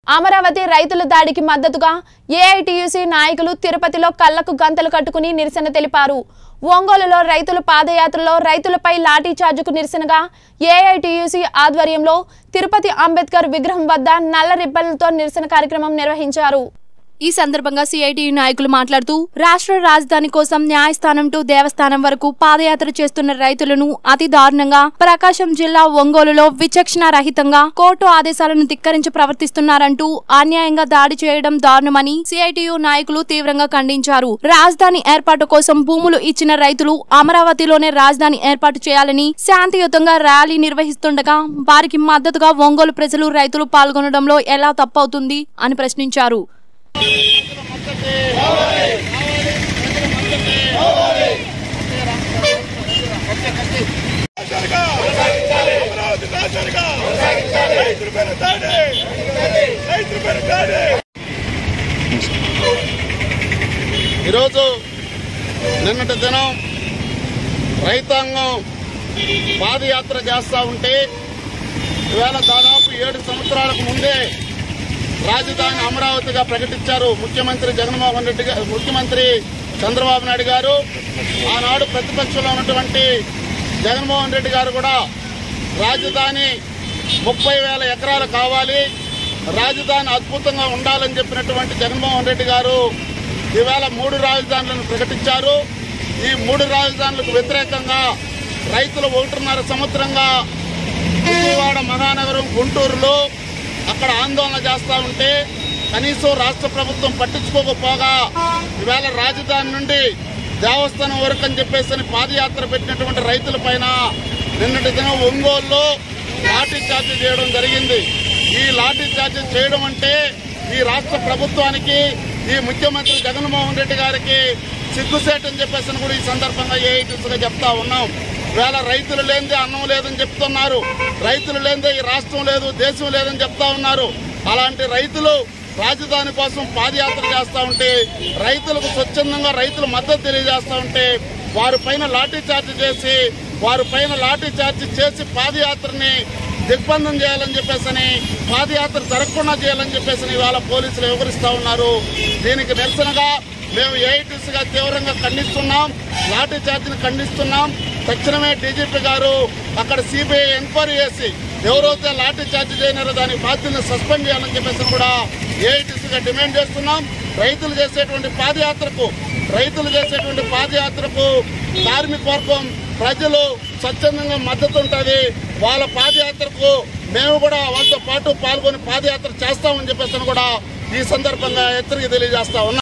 అమరావతి రైతుల దాడికి మద్దతుగా ఏఐటియుసి నాయకులు తిరుపతిలో కళ్లకు గంతలు కట్టుకుని నిరసన తెలిపారు ఒంగోలులో రైతుల పాదయాత్రలో రైతులపై లాఠీ చార్జుకు నిరసనగా ఏఐటియుసి ఆధ్వర్యంలో తిరుపతి అంబేద్కర్ విగ్రహం వద్ద నల్ల రిబ్బన్లతో నిరసన కార్యక్రమం నిర్వహించారు ఈ సందర్భంగా సిఐటియు నాయకులు మాట్లాడుతూ రాష్ట్ర రాజధాని కోసం న్యాయస్థానం టు దేవస్థానం వరకు పాదయాత్ర చేస్తున్న రైతులను అతి దారుణంగా ప్రకాశం జిల్లా ఒంగోలులో విచక్షణ రహితంగా కోర్టు ఆదేశాలను ధిక్కరించి ప్రవర్తిస్తున్నారంటూ అన్యాయంగా దాడి చేయడం దారుణమని సిఐటియు నాయకులు తీవ్రంగా ఖండించారు రాజధాని ఏర్పాటు కోసం భూములు ఇచ్చిన రైతులు అమరావతిలోనే రాజధాని ఏర్పాటు చేయాలని శాంతియుతంగా ర్యాలీ నిర్వహిస్తుండగా వారికి మద్దతుగా ఒంగోలు ప్రజలు రైతులు పాల్గొనడంలో ఎలా తప్పవుతుంది అని ప్రశ్నించారు రాజానిగా అమరావతి రాజానిగా రైతుల పేరు దాడి రైతుల పేరు దాడి ఈరోజు నిన్నటి దినం రైతాంగం పాదయాత్ర చేస్తూ ఉంటే ఈవేళ దాదాపు ఏడు సంవత్సరాలకు ముందే రాజధాని అమరావతిగా ప్రకటించారు ముఖ్యమంత్రి జగన్మోహన్ రెడ్డి గారు ముఖ్యమంత్రి చంద్రబాబు నాయుడు గారు ఆనాడు ప్రతిపక్షంలో ఉన్నటువంటి జగన్మోహన్ రెడ్డి గారు కూడా రాజధాని ముప్పై వేల ఎకరాలు కావాలి రాజధాని అద్భుతంగా ఉండాలని చెప్పినటువంటి జగన్మోహన్ రెడ్డి గారు ఈవేళ మూడు రాజధానులను ప్రకటించారు ఈ మూడు రాజధానులకు వ్యతిరేకంగా రైతులు ఒకటిన్నర సంవత్సరంగా విజయవాడ మహానగరం గుంటూరులో అక్కడ ఆందోళన చేస్తా ఉంటే కనీసం రాష్ట్ర ప్రభుత్వం పట్టించుకోకపోగా ఈవేళ రాజధాని నుండి దేవస్థానం వరకు అని చెప్పేసి అని పాదయాత్ర పెట్టినటువంటి రైతుల పైన నిన్నటి దినం ఒంగోలులో లాఠీ చార్జ్ చేయడం జరిగింది ఈ లాఠీ చార్జ్ చేయడం అంటే ఈ రాష్ట్ర ప్రభుత్వానికి ఈ ముఖ్యమంత్రి జగన్మోహన్ రెడ్డి గారికి సిగ్గుసేట్ అని చెప్పేసి అని కూడా ఈ సందర్భంగా ఏఐటీసీగా చెప్తా ఉన్నాం వేళ రైతులు లేనిదే అన్నం లేదని చెప్తున్నారు రైతులు లేనిదే ఈ రాష్ట్రం లేదు దేశం లేదని చెప్తా ఉన్నారు అలాంటి రైతులు రాజధాని కోసం పాదయాత్ర చేస్తూ ఉంటే రైతులకు స్వచ్ఛందంగా రైతులు మద్దతు తెలియజేస్తూ ఉంటే వారి పైన లాఠీ చార్జ్ చేసి వారి పైన లాఠీ చార్జ్ చేసి పాదయాత్రని దిగ్బంధం చేయాలని చెప్పేసి పాదయాత్ర జరగకుండా చేయాలని చెప్పేసి ఇవాళ పోలీసులు వివరిస్తా ఉన్నారు దీనికి నిరసనగా మేము ఏఐటీసీగా తీవ్రంగా ఖండిస్తున్నాం లాఠీ చార్జిని ఖండిస్తున్నాం తక్షణమే డీజీపీ గారు అక్కడ సిబిఐ ఎంక్వైరీ చేసి ఎవరైతే లాఠీ చార్జ్ చేయనారో దాని బాధ్యతను సస్పెండ్ చేయాలని చెప్పేసి కూడా ఏఐటీసీగా డిమాండ్ చేస్తున్నాం రైతులు చేసేటువంటి పాదయాత్రకు రైతులు చేసేటువంటి పాదయాత్రకు కార్మిక వర్గం ప్రజలు స్వచ్ఛందంగా మద్దతు ఉంటుంది వాళ్ళ పాదయాత్రకు మేము కూడా వాళ్ళతో పాటు పాల్గొని పాదయాత్ర చేస్తామని చెప్పేసి కూడా ఈ సందర్భంగా హెచ్చరిక తెలియజేస్తా ఉన్నాం